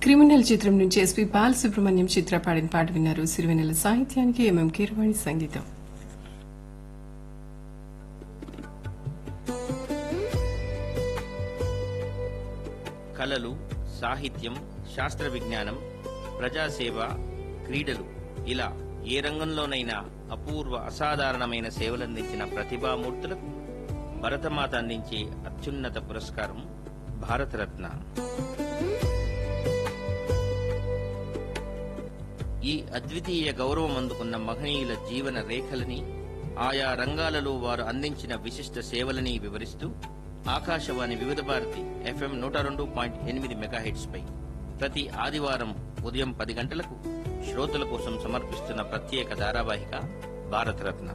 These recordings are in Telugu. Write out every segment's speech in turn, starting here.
క్రిమినల్ చిత్రం నుంచి ఎస్పీ బాలసుబ్రహ్మణ్యం చిత్ర పాడిన పాట విన్నారు సిరివెన్నెల సాహిత్యానికి ఎంఎం కీరవాణి సంగీతం కళలు సాహిత్యం శాస్త్ర విజ్ఞానం ప్రజాసేవ క్రీడలు ఇలా ఏ రంగంలోనైనా అపూర్వ అసాధారణమైన సేవలందించిన ప్రతిభామూర్తులకు భరతమాత అందించే అత్యున్నత పురస్కారం భారతరత్న ఈ అద్వితీయ గౌరవం అందుకున్న మహనీయుల జీవన రేఖలని ఆయా రంగాలలో వారు అందించిన విశిష్ట సేవలని వివరిస్తూ ఆకాశవాణి వివిధ భారతి ఎఫ్ఎం నూట రెండు పాయింట్ ఎనిమిది మెగాహెట్స్ పై ప్రతి ఆదివారం ఉదయం పది గంటలకు శ్రోతల కోసం సమర్పిస్తున్న ప్రత్యేక ధారావాహిక భారతరత్న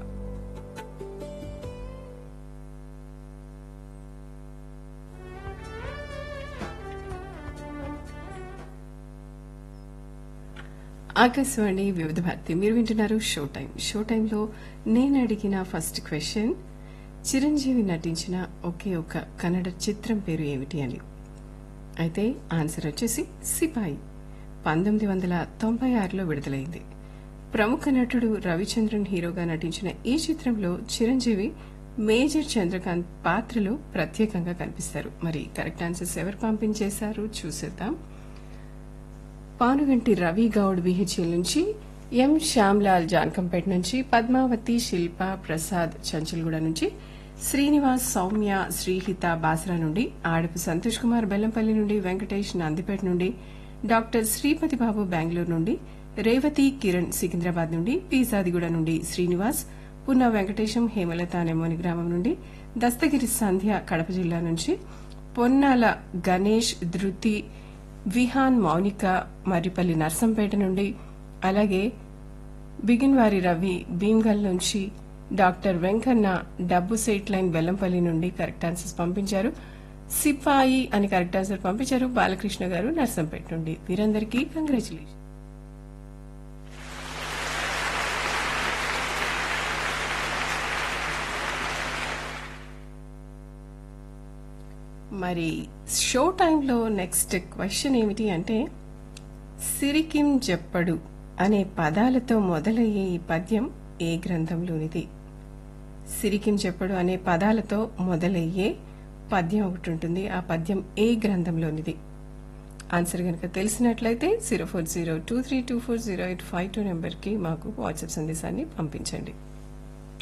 ఆకాశవాణి వివిధ భారతి మీరు వింటున్నారు షో టైం షో టైంలో నేను అడిగిన ఫస్ట్ క్వశ్చన్ చిరంజీవి నటించిన ఒకే ఒక కన్నడ చిత్రం పేరు ఏమిటి అని అయితే ఆన్సర్ వచ్చేసి సిపాయి పంతొమ్మిది వందల తొంభై ఆరులో విడుదలైంది ప్రముఖ నటుడు రవిచంద్రన్ హీరోగా నటించిన ఈ చిత్రంలో చిరంజీవి మేజర్ చంద్రకాంత్ పాత్రలో ప్రత్యేకంగా కనిపిస్తారు మరి కరెక్ట్ ఆన్సర్స్ ఎవరు పంపించేశారు చూసేద్దాం పానుగంటి రవి గౌడ్ విహెచ్ఎల్ నుంచి ఎం శ్యామ్లాల్ జాన్కంపేట నుంచి పద్మావతి శిల్ప ప్రసాద్ చంచల్గూడ నుంచి శ్రీనివాస్ సౌమ్య శ్రీహిత బాసరా నుండి ఆడపు సంతోష్ కుమార్ బెల్లంపల్లి నుండి వెంకటేష్ నందిపేట నుండి డాక్టర్ శ్రీపతి బాబు బెంగళూరు నుండి రేవతి కిరణ్ సికింద్రాబాద్ నుండి పీజాదిగూడ నుండి శ్రీనివాస్ పున్న వెంకటేశం హేమలత నెమ్మని గ్రామం నుండి దస్తగిరి సంధ్య కడప జిల్లా నుంచి పొన్నాల గణేష్ ధృతి విహాన్ మౌనిక మర్రిపల్లి నర్సంపేట నుండి అలాగే బిగిన్వారి రవి భీమ్గల్ నుంచి డాక్టర్ వెంకన్న డబ్బు సెట్ లైన్ బెల్లంపల్లి నుండి కరెక్ట్ ఆన్సర్స్ పంపించారు సిపాయి అని కరెక్ట్ ఆన్సర్ పంపించారు బాలకృష్ణ గారు నర్సంపేట నుండి వీరందరికీ కంగ్రాచులేషన్ మరి షో టైంలో నెక్స్ట్ క్వశ్చన్ ఏమిటి అంటే సిరికిం చెప్పడు అనే పదాలతో మొదలయ్యే ఈ పద్యం ఏ గ్రంథంలోనిది సిరికిం చెప్పడు అనే పదాలతో మొదలయ్యే పద్యం ఒకటి ఉంటుంది ఆ పద్యం ఏ గ్రంథంలోనిది ఆన్సర్ కనుక తెలిసినట్లయితే zero four zero two three two four zero eight five two నెంబర్కి మాకు వాట్సాప్ సందేశాన్ని పంపించండి